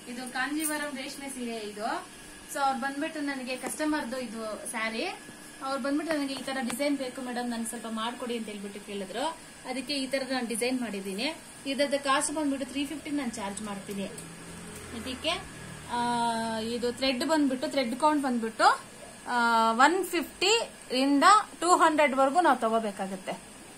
ಇದು ಕಾಂಜೀವರಂ ರೇಷ್ಮೆ ಸೀರೆ ಇದು ಸೊ ಅವ್ರು ಬಂದ್ಬಿಟ್ಟು ನನಗೆ ಕಸ್ಟಮರ್ದು ಇದು ಸ್ಯಾರಿ ಅವ್ರು ಬಂದ್ಬಿಟ್ಟು ನನಗೆ ಈ ತರ ಡಿಸೈನ್ ಬೇಕು ಮೇಡಮ್ ನನ್ಗೆ ಸ್ವಲ್ಪ ಮಾಡ್ಕೊಡಿ ಅಂತ ಹೇಳ್ಬಿಟ್ಟು ಕೇಳಿದ್ರು ಅದಕ್ಕೆ ಈ ತರ ನಾನು ಡಿಸೈನ್ ಮಾಡಿದ್ದೀನಿ ಇದ್ರದ್ದು ಕಾಸ್ಟ್ ಬಂದ್ಬಿಟ್ಟು ತ್ರೀ ಫಿಫ್ಟಿ ನಾನು ಚಾರ್ಜ್ ಮಾಡ್ತೀನಿ ಇದಕ್ಕೆ ಆ, ಇದು ಥ್ರೆಡ್ ಬಂದ್ಬಿಟ್ಟು ಥ್ರೆಡ್ ಕೌಂಟ್ ಬಂದ್ಬಿಟ್ಟು ಒನ್ ಫಿಫ್ಟಿ ಇಂದ ಟೂ ಹಂಡ್ರೆಡ್ ವರ್ಗು ನಾವು ತಗೋಬೇಕಾಗತ್ತೆ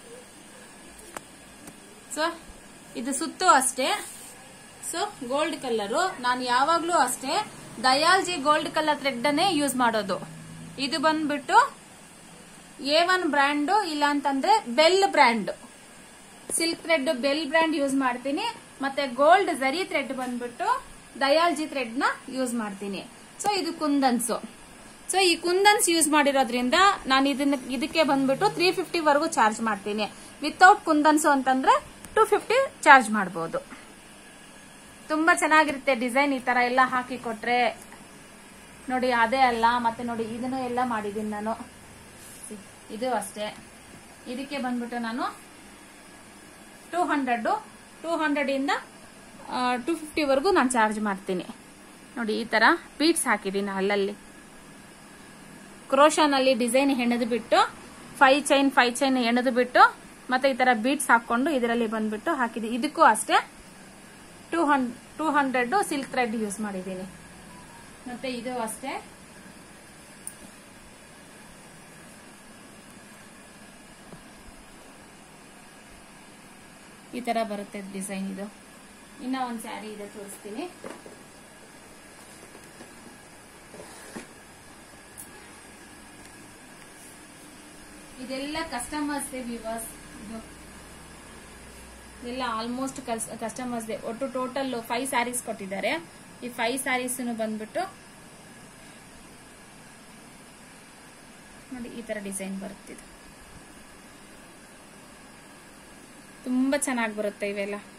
ಸೊ ಇದು ಸುತ್ತು ಅಷ್ಟೇ ಸೊ ಗೋಲ್ಡ್ ಕಲರು ನಾನು ಯಾವಾಗ್ಲೂ ಅಷ್ಟೇ ದಯಾಲ್ಜಿ ಗೋಲ್ಡ್ ಕಲರ್ ಥ್ರೆಡ್ ಅನ್ನೇ ಯೂಸ್ ಮಾಡೋದು ಇದು ಬಂದ್ಬಿಟ್ಟು ಎ ಒನ್ ಬ್ರ್ಯಾಂಡು ಇಲ್ಲ ಅಂತಂದ್ರೆ bell brand silk thread bell brand use ಮಾಡ್ತೀನಿ ಮತ್ತೆ ಗೋಲ್ಡ್ ಜರಿ ಥ್ರೆಡ್ ಬಂದ್ಬಿಟ್ಟು ದಯಾಲ್ಜಿ ಥ್ರೆಡ್ ನ ಯೂಸ್ ಮಾಡ್ತೀನಿ ಸೊ ಇದು ಕುಂದನ್ಸು ಸೊ ಈ ಕುಂದನ್ಸ್ ಯೂಸ್ ಮಾಡಿರೋದ್ರಿಂದ ನಾನು ಇದನ್ನ ಇದಕ್ಕೆ ಬಂದ್ಬಿಟ್ಟು ತ್ರೀ ಫಿಫ್ಟಿ ವರೆಗೂ ಚಾರ್ಜ್ ಮಾಡ್ತೀನಿ ವಿತೌಟ್ ಕುಂದನ್ಸು ಅಂತಂದ್ರೆ ಟೂ ಫಿಫ್ಟಿ ಚಾರ್ಜ್ ಮಾಡಬಹುದು ತುಂಬಾ ಚೆನ್ನಾಗಿರುತ್ತೆ ಡಿಸೈನ್ ಈ ತರ ಎಲ್ಲ ಹಾಕಿ ಕೊಟ್ರೆ ನೋಡಿ ಅದೇ ಅಲ್ಲ ಮತ್ತೆ ನೋಡಿ ಇದನ್ನು ಎಲ್ಲ ಮಾಡಿದೀನಿ ನಾನು ಇದು ಅಷ್ಟೇ ಇದಕ್ಕೆ ಬಂದ್ಬಿಟ್ಟು ನಾನು ಟೂ ಹಂಡ್ರೆಡ್ ಟೂ ಹಂಡ್ರೆಡ್ ಇಂದ ಟೂ ಫಿಫ್ಟಿ ವರೆಗೂ ನಾನು ಚಾರ್ಜ್ ಮಾಡ್ತೀನಿ ನೋಡಿ ಈ ತರ ಬೀಟ್ಸ್ ಹಾಕಿದ್ದೀನಿ ಅಲ್ಲಲ್ಲಿ ಕ್ರೋಶಾನಲ್ಲಿ ಡಿಸೈನ್ ಹೆಣೆದು ಬಿಟ್ಟು ಫೈ ಚೈನ್ ಫೈ ಚೈನ್ ಹೆಣೆದು ಬಿಟ್ಟು ಮತ್ತೆ ಈ ತರ ಬೀಟ್ಸ್ ಹಾಕೊಂಡು ಇದರಲ್ಲಿ ಬಂದ್ಬಿಟ್ಟು ಹಾಕಿದ್ದೀನಿ ಇದಕ್ಕೂ ಅಷ್ಟೇ ಟೂ ಹಂಡ್ two hundred silk thread use ಮಾಡಿದ್ದೀನಿ ಮತ್ತೆ ಇದು ಅಷ್ಟೇ ಈ ತರ ಬರುತ್ತೆ ಡಿಸೈನ್ ಇದು ಇನ್ನ ಒಂದ್ ಸ್ಯಾರಿ ಇದೆ ತೋರಿಸ್ತೀನಿ ಇದೆಲ್ಲ ಕಸ್ಟಮರ್ಸ್ ವಿವರ್ಸ್ ಇದು ಇದೆಲ್ಲ ಆಲ್ಮೋಸ್ಟ್ ಕಸ್ಟಮರ್ಸ್ ಒಟ್ಟು ಟೋಟಲ್ ಫೈವ್ ಸ್ಯಾರೀಸ್ ಕೊಟ್ಟಿದ್ದಾರೆ ಈ ಫೈವ್ ಸ್ಯಾರೀಸ್ ಬಂದ್ಬಿಟ್ಟು ನೋಡಿ ಈ ತರ ಡಿಸೈನ್ ಬರುತ್ತಿದೆ ತುಂಬಾ ಚೆನ್ನಾಗಿ ಬರುತ್ತೆ ಇವೆಲ್ಲ